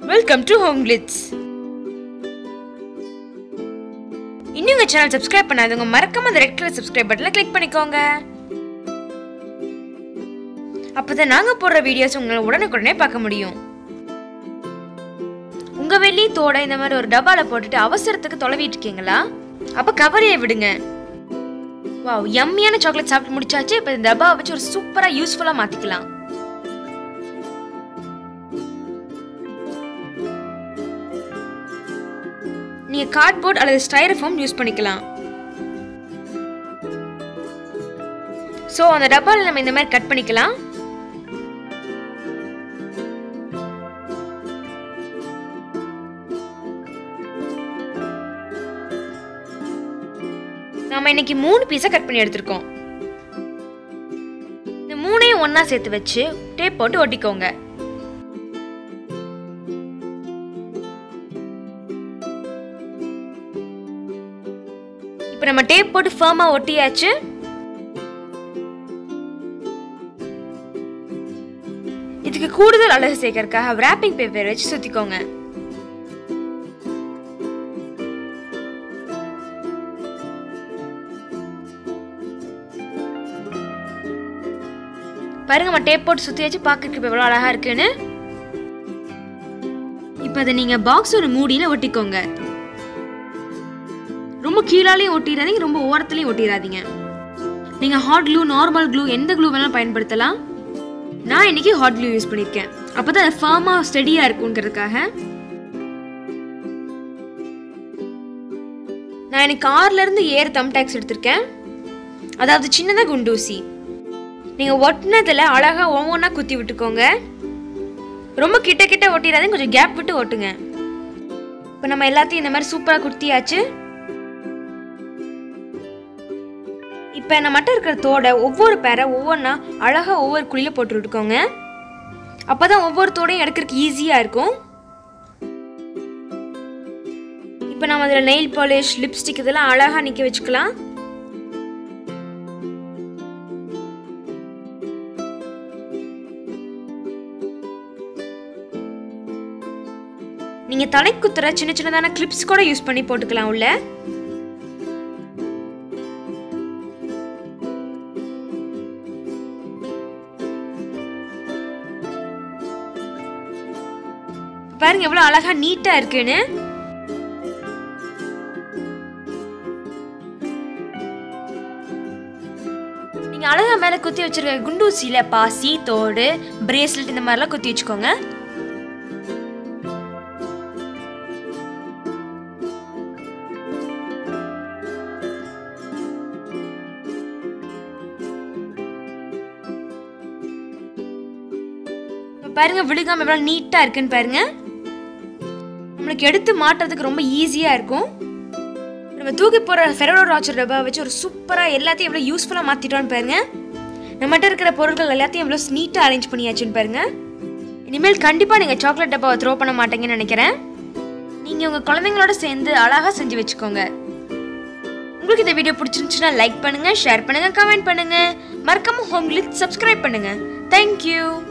welcome to home glitz இன்னும் உங்கள் channel subscribe பண்ணாதவங்க மறக்காம அந்த ரெட் கலர் சப்ஸ்கிரைப் பட்டனை கிளிக் பண்ணிக்கோங்க அப்பதான் நாங்க போடுற வீடியோஸ் உங்களை உடனுக்குடனே பார்க்க முடியும் உங்க வெள்ளி தோட இந்த மாதிரி ஒரு டப்பால போட்டுட்டு அவசரத்துக்கு தொலைவிட்டு இருக்கீங்களா அப்ப கவரையை விடுங்க வாவ் யம்மியான சாக்லேட் சாப்பிட்டு முடிச்சாச்சு இப்போ இந்த டப்பாவை வச்சு ஒரு சூப்பரா யூஸ்ஃபுல்லா மாத்திக்கலாம் நீங்க கார்ட்போர்ட் அல்லது ஸ்டைரஃபோம் யூஸ் பண்ணிக்கலாம் ஸோ அந்த டப்பாவில் நம்ம இந்த மாதிரி கட் பண்ணிக்கலாம் நாம இன்னைக்கு மூணு பீஸை கட் பண்ணி எடுத்திருக்கோம் இந்த மூணையும் ஒண்ணா சேர்த்து வச்சு டேப் போட்டு ஒட்டிக்கோங்க இப்போ நம்ம டேப் போட்டு ஃபர்மா ஒட்டியாச்சு இதுக்கு கூடுதல் அழகு சேர்க்கறதுக்காக wrapping பேப்பர் வச்சு சுத்திக்கோங்க பாருங்க நம்ம டேப் போட்டு சுத்தி வச்சு பார்க்கறதுக்கு எவ்வளோ அழகா இருக்குன்னு இப்போ அதை நீங்க பாக்ஸோட மூடியில ஒட்டிக்கோங்க ரொம்ப கீழாலையும் ஒட்டிடாதீங்க ரொம்ப ஓரத்துலையும் ஒட்டிடாதீங்க நீங்க ஹாட் க்ளூ நார்மல் க்ளூ எந்த க்ளூ வேணாலும் பயன்படுத்தலாம் நான் இன்னைக்கு ஹாட் க்ளூ யூஸ் பண்ணியிருக்கேன் அப்பதான் அது ஃபர்மா ஸ்டெடியா இருக்குங்கிறதுக்காக நான் இன்னைக்கு கார்ல இருந்து ஏர் தம் டேக்ஸ் எடுத்திருக்கேன் அதாவது சின்னதா குண்டூசி நீங்க ஒட்டினதுல அழகா ஒவ்வொன்றா குத்தி விட்டுக்கோங்க ரொம்ப கிட்ட கிட்ட ஒட்டிடாதீங்க கொஞ்சம் கேப் விட்டு ஒட்டுங்க இப்போ நம்ம எல்லாத்தையும் இந்த மாதிரி சூப்பராக குத்தியாச்சு இப்போ நம்ம மட்டும் இருக்கிற தோடை ஒவ்வொரு பேரை ஒவ்வொன்றா அழகாக ஒவ்வொரு குழியில் போட்டு விட்டுக்கோங்க அப்போ தான் ஒவ்வொரு தோடையும் எடுக்கிறதுக்கு ஈஸியாக இருக்கும் இப்போ நம்ம அதில் நெயில் பாலிஷ் லிப்ஸ்டிக் இதெல்லாம் அழகாக நிற்க வச்சுக்கலாம் நீங்க தலை குத்துற சின்ன சின்னதான கிளிப்ஸ் கூட யூஸ் பண்ணி போட்டுக்கலாம் உள்ள பாருங்க எவ்வளவு அழகா நீட்டா இருக்குன்னு நீங்க அழகா மேல குத்தி வச்சிருக்க குண்டூசியில பாசி தோடு பிரேஸ்லெட் இந்த மாதிரிலாம் குத்தி வச்சுக்கோங்க இப்ப பாருங்க விழுகாம எவ்வளவு நீட்டா இருக்குன்னு பாருங்க நம்மளுக்கு எடுத்து மாட்டுறதுக்கு ரொம்ப ஈஸியா இருக்கும் நம்ம தூக்கி போற ஃபெரோ ராச்சர் டப்பா வச்சு ஒரு சூப்பரா எல்லாத்தையும் எவ்வளவு யூஸ்ஃபுல்லா மாத்திட்டோம்னு பாருங்க நம்மகிட்ட இருக்கிற பொருட்கள் எல்லாத்தையும் எவ்வளவு நீட்டா அரேஞ்ச் பண்ணியாச்சுன்னு பாருங்க இனிமேல் கண்டிப்பா நீங்க சாக்லேட் டப்பாவை த்ரோ பண்ண மாட்டீங்கன்னு நினைக்கிறேன் நீங்க உங்க குழந்தைங்களோட சேர்ந்து அழகா செஞ்சு வச்சுக்கோங்க உங்களுக்கு இந்த வீடியோ பிடிச்சிருந்துச்சுன்னா லைக் பண்ணுங்க ஷேர் பண்ணுங்க கமெண்ட் பண்ணுங்க மறக்காம ஹோம் கிளிக் சப்ஸ்கிரைப் பண்ணுங்க தேங்க்யூ